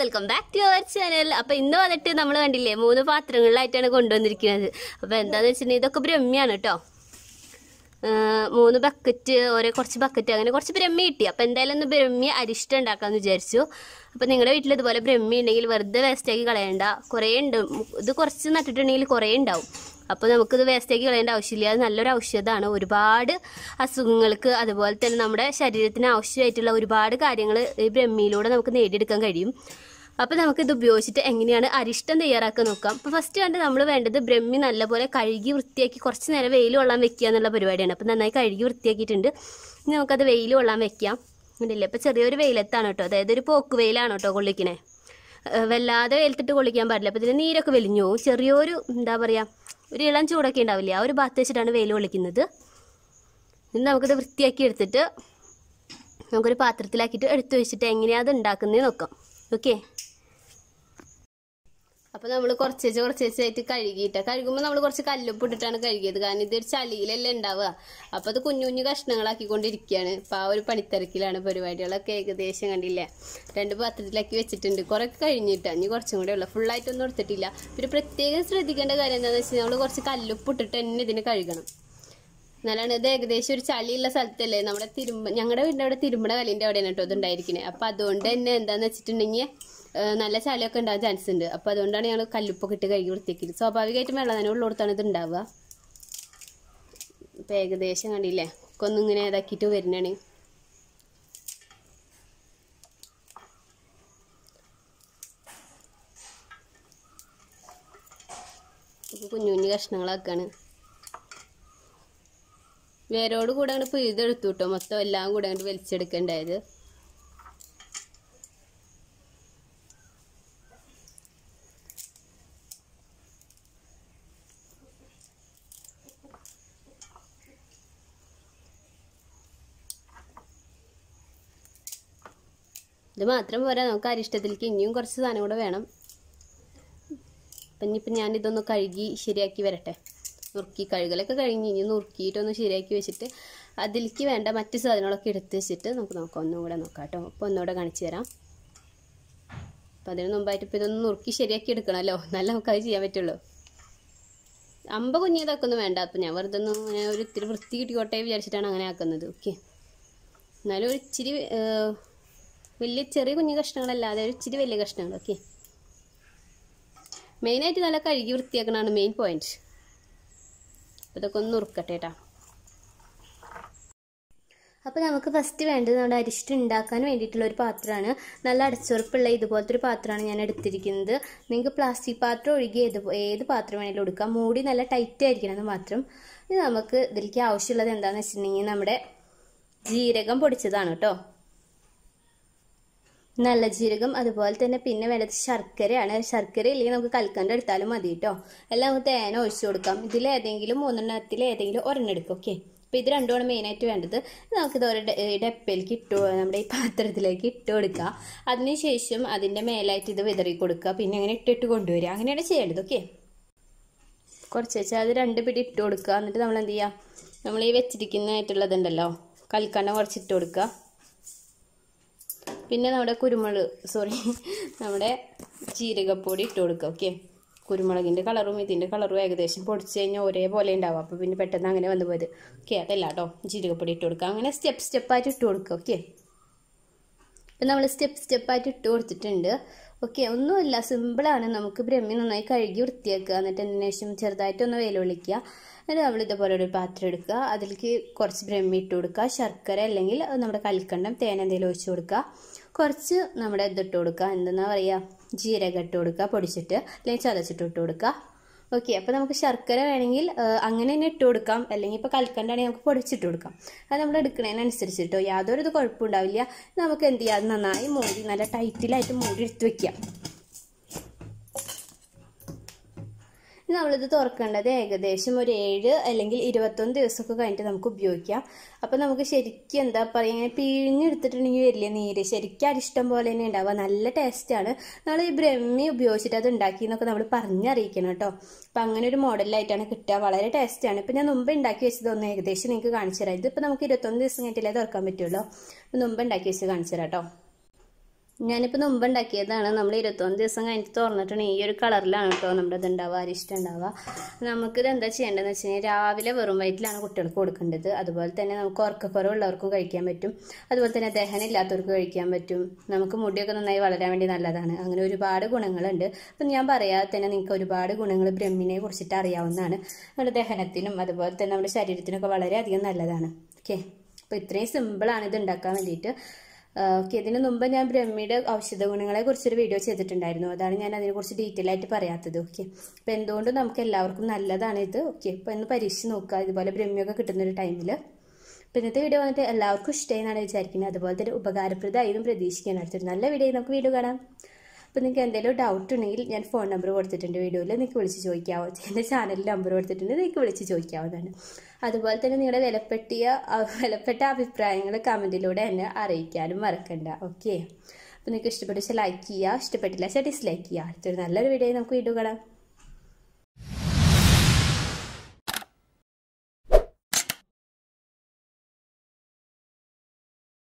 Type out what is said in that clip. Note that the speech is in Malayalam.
welcome back to our channel അപ്പൊ ഇന്ന് വന്നിട്ട് നമ്മൾ കണ്ടില്ലേ മൂന്ന് പാത്രങ്ങളിലായിട്ടാണ് കൊണ്ടുവന്നിരിക്കുന്നത് അപ്പൊ എന്താന്ന് വെച്ചിട്ടുണ്ടെങ്കിൽ ഇതൊക്കെ ബ്രഹ്മിയാണ് കേട്ടോ മൂന്ന് ബക്കറ്റ് ഓരോ കുറച്ച് ബക്കറ്റ് അങ്ങനെ കുറച്ച് ബ്രഹ്മി കിട്ടി അപ്പൊ എന്തായാലും ഒന്ന് ബ്രഹ്മി അരിഷ്ടം ഉണ്ടാക്കാന്ന് വിചാരിച്ചു അപ്പൊ നിങ്ങളുടെ വീട്ടിൽ ഇതുപോലെ ബ്രഹ്മി ഉണ്ടെങ്കിൽ വെറുതെ വേസ്റ്റാക്കി കളയണ്ട കുറേ ഉണ്ട് ഇത് കുറച്ച് നട്ടിട്ടുണ്ടെങ്കിൽ കുറേ ഉണ്ടാവും അപ്പോൾ നമുക്കിത് വേസ്റ്റാക്കി കളയേണ്ട ആവശ്യമില്ല അത് നല്ലൊരു ഔഷധമാണ് ഒരുപാട് അസുഖങ്ങൾക്ക് അതുപോലെ തന്നെ നമ്മുടെ ശരീരത്തിന് ആവശ്യമായിട്ടുള്ള ഒരുപാട് കാര്യങ്ങൾ ഈ ബ്രഹ്മിയിലൂടെ നമുക്ക് നേടിയെടുക്കാൻ കഴിയും അപ്പോൾ നമുക്കിത് ഉപയോഗിച്ചിട്ട് എങ്ങനെയാണ് അരിഷ്ടം തയ്യാറാക്കാൻ നോക്കാം അപ്പോൾ ഫസ്റ്റ് കണ്ട് നമ്മൾ വേണ്ടത് ബ്രഹ്മി നല്ലപോലെ കഴുകി വൃത്തിയാക്കി കുറച്ച് നേരം വെയിൽ കൊള്ളാൻ വെക്കുക എന്നുള്ള പരിപാടിയാണ് അപ്പോൾ നന്നായി കഴുകി വൃത്തിയാക്കിയിട്ടുണ്ട് ഇനി നമുക്കത് വെയിൽ കൊള്ളാൻ വെക്കാം ഉണ്ടല്ലേ ഇപ്പോൾ ചെറിയൊരു വെയിലത്താണ് കേട്ടോ അതായത് ഒരു പോക്ക് വെയിലാണ് കേട്ടോ കൊള്ളിക്കണേ ഏഹ് വല്ലാതെ വെയിലത്തിട്ട് കൊള്ളിക്കാൻ പാടില്ല അപ്പോൾ ഇതിന് നീരൊക്കെ വലിഞ്ഞു പോകും ചെറിയൊരു എന്താ പറയുക ഒരു ഇളം ചൂടൊക്കെ ഉണ്ടാവില്ല ആ ഒരു ഭാഗത്ത് വെച്ചിട്ടാണ് വെയിൽ കൊള്ളിക്കുന്നത് ഇനി നമുക്കിത് വൃത്തിയാക്കി എടുത്തിട്ട് നമുക്കൊരു പാത്രത്തിലാക്കിയിട്ട് എടുത്തു വെച്ചിട്ട് എങ്ങനെയാണ് അത് ഉണ്ടാക്കുന്നത് നോക്കാം ഓക്കെ അപ്പോൾ നമ്മൾ കുറച്ചേച്ച് കുറച്ചേച്ചായിട്ട് കഴുകിയിട്ട് കഴുകുമ്പോൾ നമ്മൾ കുറച്ച് കല്ലുപ്പ് ഇട്ടിട്ടാണ് കഴുകിയത് കാരണം ഇതൊരു ചളിയിലല്ലേ ഉണ്ടാവുക അപ്പോൾ അത് കുഞ്ഞു കുഞ്ഞു കഷ്ണങ്ങളാക്കിക്കൊണ്ടിരിക്കുകയാണ് അപ്പോൾ ആ ഒരു പണിത്തിരക്കിലാണ് പരിപാടികളൊക്കെ ഏകദേശം കണ്ടില്ലേ രണ്ട് പാത്രത്തിലാക്കി വെച്ചിട്ടുണ്ട് കുറേ കഴിഞ്ഞിട്ട് ഇനി കുറച്ചും കൂടെ ഉള്ളു ഫുള്ളായിട്ടൊന്നും എടുത്തിട്ടില്ല പിന്നെ പ്രത്യേകം ശ്രദ്ധിക്കേണ്ട കാര്യം എന്താണെന്ന് വെച്ചാൽ നമ്മൾ കുറച്ച് കല്ലുപ്പ് ഇട്ടിട്ട് തന്നെ ഇതിന് കഴുകണം എന്നാലാണ് ഇത് ഏകദേശം ഒരു ചളിയുള്ള സ്ഥലത്തല്ലേ നമ്മുടെ തിരുമ്പ ഞങ്ങളുടെ വീടിൻ്റെ അവിടെ തിരുമ്പണ കല്ലിൻ്റെ അവിടെയാണ് കേട്ടോ ഇത് ഉണ്ടായിരിക്കുന്നത് അപ്പം അതുകൊണ്ട് തന്നെ എന്താണെന്ന് വെച്ചിട്ടുണ്ടെങ്കിൽ ഏഹ് നല്ല ചളിയൊക്കെ ഉണ്ടാകാൻ ചാൻസ് ഉണ്ട് അപ്പം അതുകൊണ്ടാണ് ഞങ്ങൾ കല്ലുപ്പൊക്കെ ഇട്ട് കഴുകി വൃത്തിയാക്കിയത് സ്വാഭാവികമായിട്ടും വെള്ളം തന്നെ ഉള്ളിടത്താണ് ഇത് ഉണ്ടാവുക ഇപ്പം ഏകദേശം കണ്ടില്ലേ ഒക്കെ ഒന്നും ഇങ്ങനെ ഇതാക്കിയിട്ട് വരുന്നതാണ് ഇപ്പൊ കുഞ്ഞു കുഞ്ഞു കഷ്ണങ്ങളാക്കാണ് വേരോട് കൂടെ അങ്ങോട്ട് പിഴുതെടുത്തു കേട്ടോ മൊത്തം എല്ലാം കൂടെ അങ്ങോട്ട് വലിച്ചെടുക്കണ്ടായത് ഇത് മാത്രം പോരാ നമുക്ക് അരിഷ്ടത്തിലേക്ക് ഇനിയും കുറച്ച് സാധനം കൂടെ വേണം അപ്പം ഇനിയിപ്പം ഞാൻ ഇതൊന്ന് കഴുകി ശരിയാക്കി വരട്ടെ നുറുക്കി കഴുകലൊക്കെ കഴിഞ്ഞ് ഇനി നുറുക്കിയിട്ടൊന്ന് ശരിയാക്കി വെച്ചിട്ട് അതിലേക്ക് വേണ്ട മറ്റ് സാധനങ്ങളൊക്കെ എടുത്ത് വെച്ചിട്ട് നമുക്ക് നോക്കാം ഒന്നും കൂടെ നോക്കാം കേട്ടോ അപ്പോൾ ഒന്നുകൂടെ കാണിച്ചു തരാം അപ്പം അതിന് മുമ്പായിട്ട് ഇപ്പോൾ ഇതൊന്ന് നുറുക്കി ശരിയാക്കി എടുക്കണമല്ലോ എന്നാലേ നമുക്ക് അത് ചെയ്യാൻ പറ്റുള്ളൂ അമ്പ കുഞ്ഞിയതൊക്കെ ഒന്നും വേണ്ട അപ്പം ഞാൻ വെറുതെ ഒന്ന് ഇങ്ങനെ ഒരു ഇത്തിരി വൃത്തി കിട്ടിക്കോട്ടെ വിചാരിച്ചിട്ടാണ് അങ്ങനെ ആക്കുന്നത് ഓക്കെ എന്നാലും ഒരു ഇച്ചിരി ഏഹ്, വലിയ ചെറിയ കുഞ്ഞു കഷ്ണങ്ങളല്ലാതെ ഒരു ഇച്ചിരി വലിയ കഷ്ണങ്ങൾ ഓക്കെ മെയിനായിട്ട് നല്ല കഴുകി വൃത്തിയാക്കണതാണ് മെയിൻ പോയിന്റ് അപ്പോൾ ഇതൊക്കെ ഒന്ന് നുറുക്കട്ടെ കേട്ടോ അപ്പോൾ നമുക്ക് ഫസ്റ്റ് വേണ്ടത് നമ്മുടെ അരിഷ്ടം ഉണ്ടാക്കാൻ വേണ്ടിയിട്ടുള്ള ഒരു പാത്രമാണ് നല്ല അടച്ചുറപ്പുള്ള ഇതുപോലത്തെ ഒരു പാത്രമാണ് ഞാൻ എടുത്തിരിക്കുന്നത് നിങ്ങൾക്ക് പ്ലാസ്റ്റിക് പാത്രം ഒഴികെ ഏത് ഏത് പാത്രം വേണമെങ്കിലും എടുക്കാം മൂടി നല്ല ടൈറ്റ് ആയിരിക്കണം എന്ന് മാത്രം ഇത് നമുക്ക് ഇതിലേക്ക് ആവശ്യമുള്ളത് എന്താണെന്ന് വെച്ചിട്ടുണ്ടെങ്കിൽ നമ്മുടെ ജീരകം പൊടിച്ചതാണ് കേട്ടോ നല്ല ജീരകം അതുപോലെ തന്നെ പിന്നെ വേണ്ടത് ശർക്കരയാണ് ശർക്കര ഇല്ലെങ്കിൽ നമുക്ക് കൽക്കണ്ട എടുത്താലും മതി കേട്ടോ എല്ലാം നമുക്ക് തേന ഒഴിച്ചു കൊടുക്കാം ഇതിൽ ഏതെങ്കിലും മൂന്നെണ്ണത്തിൽ ഏതെങ്കിലും ഒരെണ്ണം എടുക്കും ഓക്കെ അപ്പോൾ ഇത് രണ്ടുമാണ് മെയിനായിട്ട് വേണ്ടത് നമുക്കിത് ഒരു ഡെ- ഈ ഡപ്പയിലേക്ക് ഇട്ടു നമ്മുടെ ഈ പാത്രത്തിലേക്ക് ഇട്ട് കൊടുക്കുക അതിനുശേഷം അതിൻ്റെ മേലായിട്ട് ഇത് വിതറി കൊടുക്കുക പിന്നെ അങ്ങനെ ഇട്ടിട്ട് കൊണ്ടുവരിക അങ്ങനെയാണ് ചെയ്യേണ്ടത് ഓക്കെ കുറച്ച് വെച്ചാൽ അത് രണ്ട് പിടി ഇട്ട് കൊടുക്കുക എന്നിട്ട് നമ്മൾ എന്ത് ചെയ്യുക നമ്മൾ ഈ വെച്ചിരിക്കുന്നതായിട്ടുള്ളതുണ്ടല്ലോ കൽക്കണ്ട കുറച്ച് ഇട്ട് കൊടുക്കുക പിന്നെ നമ്മുടെ കുരുമുളക് സോറി നമ്മുടെ ജീരകപ്പൊടി ഇട്ട് കൊടുക്കുക ഓക്കെ കുരുമുളകിൻ്റെ കളറും ഇതിൻ്റെ കളറും ഏകദേശം പൊടിച്ച് കഴിഞ്ഞാൽ ഒരേപോലെ ഉണ്ടാവും അപ്പോൾ പിന്നെ പെട്ടെന്ന് അങ്ങനെ വന്നു പോയത് ഓക്കെ അതല്ല കേട്ടോ ജീരകപ്പൊടി ഇട്ട് കൊടുക്കുക അങ്ങനെ സ്റ്റെപ്പ് സ്റ്റെപ്പായിട്ട് ഇട്ട് കൊടുക്കുക ഓക്കെ ഇപ്പം നമ്മൾ സ്റ്റെപ്പ് സ്റ്റെപ്പായിട്ട് ഇട്ട് കൊടുത്തിട്ടുണ്ട് ഓക്കെ ഒന്നുമില്ല സിമ്പിളാണ് നമുക്ക് ബ്രഹ്മി നന്നായി കഴുകി വൃത്തിയാക്കുക എന്നിട്ട് അതിന് ശേഷം ചെറുതായിട്ടൊന്ന് വെല്ലുവിളിക്കുക എന്നിട്ട് നമ്മൾ ഇതുപോലെ ഒരു പാത്രം എടുക്കുക അതിലേക്ക് കുറച്ച് ബ്രഹ്മി ഇട്ട് കൊടുക്കുക ശർക്കര അല്ലെങ്കിൽ നമ്മുടെ കൽക്കണ്ടം തേൻ എന്തെങ്കിലും ഒഴിച്ച് കൊടുക്കുക കുറച്ച് നമ്മുടെ ഇതിട്ട് കൊടുക്കുക എന്തെന്നാ പറയുക ജീരകം ഇട്ട് കൊടുക്കുക പൊടിച്ചിട്ട് അല്ലെങ്കിൽ ചതച്ചിട്ട് ഇട്ട് കൊടുക്കുക ഓക്കെ അപ്പോൾ നമുക്ക് ശർക്കര വേണമെങ്കിൽ ആ, അങ്ങനെ തന്നെ ഇട്ട് കൊടുക്കാം അല്ലെങ്കിൽ ഇപ്പോൾ കൽക്കണ്ടാണെങ്കിൽ നമുക്ക് പൊടിച്ചിട്ട് കൊടുക്കാം അത് നമ്മൾ എടുക്കുന്നതിനനുസരിച്ച് കേട്ടോ യാതൊരു ഇത് കുഴപ്പമുണ്ടാവില്ല നമുക്ക് എന്ത് ചെയ്യാം അത് നന്നായി മൂടി നല്ല ടൈറ്റിലായിട്ട് മൂടി എടുത്ത് വെക്കാം ഇനി നമ്മളിത് തുറക്കേണ്ടത് ഏകദേശം ഒരു ഏഴ് അല്ലെങ്കിൽ ഇരുപത്തൊന്ന് ദിവസമൊക്കെ കഴിഞ്ഞിട്ട് നമുക്ക് ഉപയോഗിക്കാം അപ്പം നമുക്ക് ശരിക്കും എന്താ പറയുക ഇങ്ങനെ പിഴിഞ്ഞെടുത്തിട്ടുണ്ടെങ്കിൽ വരില്ല നീര് ശരിക്കും അരിഷ്ടം പോലെ തന്നെ ഉണ്ടാവുക നല്ല ടേസ്റ്റാണ് നമ്മൾ ഈ ബ്രഹ്മി ഉപയോഗിച്ചിട്ട് അത് ഉണ്ടാക്കി എന്നൊക്കെ നമ്മൾ പറഞ്ഞറിയിക്കണം കേട്ടോ അപ്പം അങ്ങനെ ഒരു മോഡലായിട്ടാണ് കിട്ടുക വളരെ ടേസ്റ്റാണ് ഇപ്പം ഞാൻ മുമ്പ് ഉണ്ടാക്കി വെച്ചത് ഒന്ന് ഏകദേശം നിങ്ങൾക്ക് കാണിച്ചു തരാം ഇതിപ്പോൾ നമുക്ക് ഇരുപത്തൊന്ന് ദിവസം കഴിഞ്ഞിട്ടല്ലേ തുറക്കാൻ പറ്റുള്ളൂ അപ്പം മുമ്പ് ഉണ്ടാക്കി വെച്ച് കാണിച്ചു തരാം കേട്ടോ ഞാനിപ്പോൾ മുമ്പ് ഉണ്ടാക്കിയതാണ് നമ്മൾ ഇരുപത്തൊന്ന് ദിവസം കഴിഞ്ഞിട്ട് തുറന്നിട്ടാണ് ഈ ഒരു കളറിലാണ് കേട്ടോ നമ്മുടെ ഇത് ഉണ്ടാവുക അരിഷ്ടം ഉണ്ടാവുക നമുക്കിത് എന്താ ചെയ്യേണ്ടതെന്ന് വെച്ച് കഴിഞ്ഞാൽ രാവിലെ വെറും വയറ്റിലാണ് കുട്ടികൾക്ക് കൊടുക്കേണ്ടത് അതുപോലെ തന്നെ നമുക്ക് ഉറക്കക്കുറവുള്ളവർക്കും കഴിക്കാൻ പറ്റും അതുപോലെ തന്നെ ദഹനം ഇല്ലാത്തവർക്ക് കഴിക്കാൻ പറ്റും നമുക്ക് മുടിയൊക്കെ നന്നായി വളരാൻ വേണ്ടി നല്ലതാണ് അങ്ങനെ ഒരുപാട് ഗുണങ്ങളുണ്ട് അപ്പം ഞാൻ പറയാതെ തന്നെ നിങ്ങൾക്ക് ഒരുപാട് ഗുണങ്ങൾ ബ്രഹ്മിനെ കുറിച്ചിട്ട് അറിയാവുന്നതാണ് നമ്മുടെ ദഹനത്തിനും അതുപോലെ തന്നെ നമ്മുടെ ശരീരത്തിനൊക്കെ വളരെയധികം നല്ലതാണ് ഓക്കെ അപ്പോൾ ഇത്രയും സിമ്പിളാണ് ഇത് ഉണ്ടാക്കാൻ വേണ്ടിയിട്ട് ഓക്കെ ഇതിന് മുമ്പ് ഞാൻ ബ്രഹ്മിയുടെ ഔഷധ ഗുണങ്ങളെ കുറിച്ചൊരു വീഡിയോ ചെയ്തിട്ടുണ്ടായിരുന്നു അതാണ് ഞാൻ അതിനെക്കുറിച്ച് ഡീറ്റെയിൽ ആയിട്ട് പറയാത്തത് ഓക്കെ അപ്പോൾ എന്തുകൊണ്ടും നമുക്ക് എല്ലാവർക്കും നല്ലതാണ് ഇത് ഓക്കെ അപ്പോൾ ഒന്ന് പരീക്ഷിച്ച് നോക്കുക ഇതുപോലെ ബ്രഹ്മിയൊക്കെ കിട്ടുന്ന ഒരു ടൈമിൽ അപ്പോൾ ഇന്നത്തെ വീഡിയോ വന്നിട്ട് എല്ലാവർക്കും ഇഷ്ടമായി എന്നാണ് വിചാരിക്കുന്നത് അതുപോലെ തന്നെ ഉപകാരപ്രദമായതും പ്രതീക്ഷിക്കാൻ അടുത്തൊരു നല്ല വീഡിയോ നമുക്ക് വീഡിയോ കാണാം അപ്പോൾ നിങ്ങൾക്ക് എന്തെങ്കിലും ഡൗട്ട് ഉണ്ടെങ്കിൽ ഞാൻ ഫോൺ നമ്പർ കൊടുത്തിട്ടുണ്ട് വീഡിയോയിൽ നിങ്ങൾക്ക് വിളിച്ച് ചോദിക്കാവോ എൻ്റെ ചാനലിൽ നമ്പർ കൊടുത്തിട്ടുണ്ട് നിങ്ങൾക്ക് വിളിച്ച് ചോദിക്കാവുന്നതാണ് അതുപോലെ തന്നെ നിങ്ങളുടെ വിലപ്പെട്ടിയ വിലപ്പെട്ട അഭിപ്രായങ്ങൾ കമൻറ്റിലൂടെ എന്നെ അറിയിക്കാനും മറക്കണ്ട ഓക്കെ അപ്പോൾ നിങ്ങൾക്ക് ഇഷ്ടപ്പെട്ടിച്ച ലൈക്ക് ചെയ്യുക ഇഷ്ടപ്പെട്ടില്ല വെച്ചാൽ ഡിസ്ലൈക്ക് ചെയ്യുക അടുത്തൊരു നല്ലൊരു വീഡിയോ നമുക്ക് വീഡിയോ കാണാം